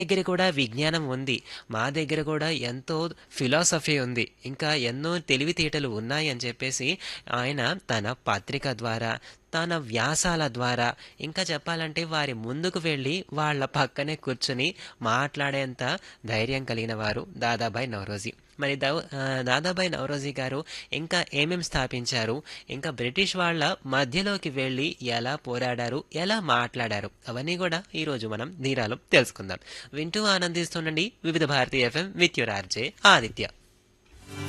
దగ్గర కూడా విజ్ఞానం ఉంది. మా దగ్గర కూడా ఎంతో ఫిలాసఫీ ఉంది. ఇంకా ఎన్నో తెలివితేటలు ఉన్నాయి అని చెప్పేసి ఆయన తన పత్రిక ద్వారా, తన వ్యాసాల ద్వారా, ఇంకా చెప్పాలంటే వారి ముందుకు వెళ్ళి వాళ్ళ పక్కనే కూర్చొని మాట్లాడేంత ధైర్యం కలిగిన వారు దాదాబాయి నౌరోజీ. మరి దౌ ఆహ్, దాదాబాయి నౌరోజీ గారు ఇంకా ఏమేం స్థాపించారు? ఇంకా బ్రిటిష్ వాళ్ళ మధ్యలోకి వెళ్ళి ఎలా పోరాడారు? ఎలా మాట్లాడారు? అవన్నీ కూడా ఈరోజు మనం ధీరాలో తెలుసుకుందాం. వింటూ ఆనందిస్తుండండి Vividha Bharati FM with your RJ Aditya.